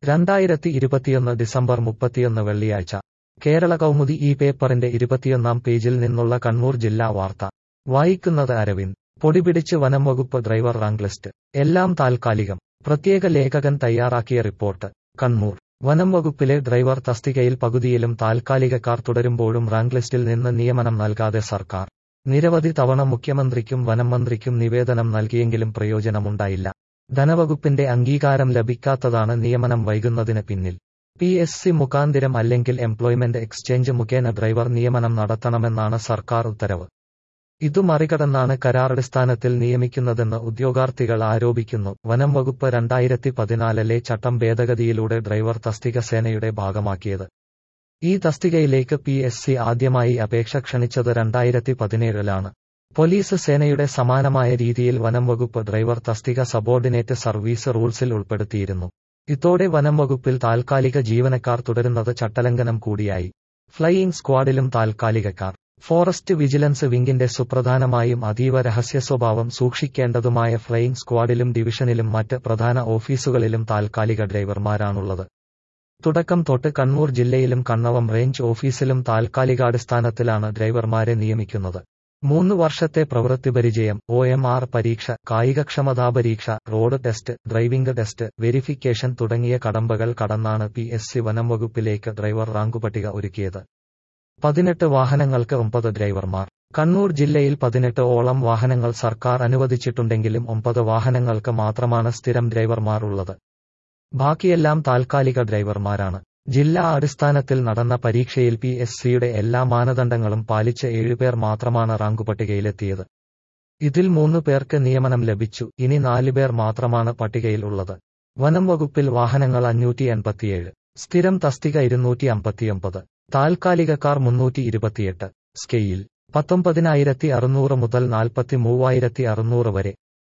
രണ്ടായിരത്തി ഇരുപത്തിയൊന്ന് ഡിസംബർ മുപ്പത്തിയൊന്ന് വെള്ളിയാഴ്ച കേരള കൗമുദി ഈ പേപ്പറിന്റെ ഇരുപത്തിയൊന്നാം പേജിൽ നിന്നുള്ള കണ്ണൂർ ജില്ലാ വാർത്ത വായിക്കുന്നത് അരവിന്ദ് പൊടിപിടിച്ച് വനം വകുപ്പ് ഡ്രൈവർ റാങ്ക് ലിസ്റ്റ് എല്ലാം താൽക്കാലികം പ്രത്യേക ലേഖകൻ തയ്യാറാക്കിയ റിപ്പോർട്ട് കണ്ണൂർ വനം വകുപ്പിലെ ഡ്രൈവർ തസ്തികയിൽ പകുതിയിലും താൽക്കാലികക്കാർ തുടരുമ്പോഴും റാങ്ക് ലിസ്റ്റിൽ നിന്ന് നിയമനം നൽകാതെ സർക്കാർ നിരവധി തവണ മുഖ്യമന്ത്രിക്കും വനം മന്ത്രിക്കും നിവേദനം നൽകിയെങ്കിലും പ്രയോജനമുണ്ടായില്ല ധനവകുപ്പിന്റെ അംഗീകാരം ലഭിക്കാത്തതാണ് നിയമനം വൈകുന്നതിന് പിന്നിൽ പി എസ് സി മുഖാന്തിരം അല്ലെങ്കിൽ എംപ്ലോയ്മെന്റ് എക്സ്ചേഞ്ച് മുഖേന ഡ്രൈവർ നിയമനം നടത്തണമെന്നാണ് സർക്കാർ ഉത്തരവ് ഇതു മറികടന്നാണ് കരാറടിസ്ഥാനത്തിൽ നിയമിക്കുന്നതെന്ന് ഉദ്യോഗാർത്ഥികൾ ആരോപിക്കുന്നു വനം വകുപ്പ് രണ്ടായിരത്തി പതിനാലിലെ ചട്ടം ഭേദഗതിയിലൂടെ ഡ്രൈവർ തസ്തിക സേനയുടെ ഭാഗമാക്കിയത് ഈ തസ്തികയിലേക്ക് പി എസ് സി ആദ്യമായി അപേക്ഷ ക്ഷണിച്ചത് രണ്ടായിരത്തി പതിനേഴിലാണ് പോലീസ് സേനയുടെ സമാനമായ രീതിയിൽ വനം വകുപ്പ് ഡ്രൈവർ തസ്തിക സബോർഡിനേറ്റ് സർവീസ് റൂൾസിൽ ഉൾപ്പെടുത്തിയിരുന്നു ഇതോടെ വനം വകുപ്പിൽ താൽക്കാലിക ജീവനക്കാർ തുടരുന്നത് ചട്ടലംഘനം കൂടിയായി ഫ്ലൈയിംഗ് സ്ക്വാഡിലും താൽക്കാലികക്കാർ ഫോറസ്റ്റ് വിജിലൻസ് വിംഗിന്റെ സുപ്രധാനമായും അതീവ രഹസ്യ സ്വഭാവം സൂക്ഷിക്കേണ്ടതുമായ ഫ്ലൈയിംഗ് സ്ക്വാഡിലും ഡിവിഷനിലും മറ്റ് പ്രധാന ഓഫീസുകളിലും താൽക്കാലിക ഡ്രൈവർമാരാണുള്ളത് തുടക്കം തൊട്ട് കണ്ണൂർ ജില്ലയിലും കണ്ണവം റേഞ്ച് ഓഫീസിലും താൽക്കാലികാടിസ്ഥാനത്തിലാണ് ഡ്രൈവർമാരെ നിയമിക്കുന്നത് മൂന്ന് വർഷത്തെ പ്രവൃത്തി പരിചയം ഒ എം ആർ പരീക്ഷ കായികക്ഷമതാ പരീക്ഷ road test driving test verification തുടങ്ങിയ കടമ്പകൾ കടന്നാണ് പി എസ് സി വനം വകുപ്പിലേക്ക് ഡ്രൈവർ റാങ്കുപട്ടിക ഒരുക്കിയത് പതിനെട്ട് വാഹനങ്ങൾക്ക് ഒമ്പത് ഡ്രൈവർമാർ കണ്ണൂർ ജില്ലയിൽ പതിനെട്ട് ഓളം വാഹനങ്ങൾ സർക്കാർ അനുവദിച്ചിട്ടുണ്ടെങ്കിലും ഒമ്പത് വാഹനങ്ങൾക്ക് മാത്രമാണ് സ്ഥിരം ഡ്രൈവർമാർ ഉള്ളത് ബാക്കിയെല്ലാം താൽക്കാലിക ഡ്രൈവർമാരാണ് ജില്ലാ അടിസ്ഥാനത്തിൽ നടന്ന പരീക്ഷയിൽ പി എസ് സിയുടെ എല്ലാ മാനദണ്ഡങ്ങളും പാലിച്ച് ഏഴുപേർ മാത്രമാണ് റാങ്കുപട്ടികയിലെത്തിയത് ഇതിൽ മൂന്ന് പേർക്ക് നിയമനം ലഭിച്ചു ഇനി നാലുപേർ മാത്രമാണ് പട്ടികയിൽ ഉള്ളത് വനം വകുപ്പിൽ വാഹനങ്ങൾ അഞ്ഞൂറ്റി എൺപത്തിയേഴ് സ്ഥിരം തസ്തിക ഇരുന്നൂറ്റി അമ്പത്തിയൊമ്പത് താൽക്കാലികക്കാർ മുന്നൂറ്റി ഇരുപത്തിയെട്ട് സ്കെയിൽ പത്തൊമ്പതിനായിരത്തി അറുന്നൂറ് മുതൽ നാൽപ്പത്തി മൂവായിരത്തി അറുന്നൂറ് വരെ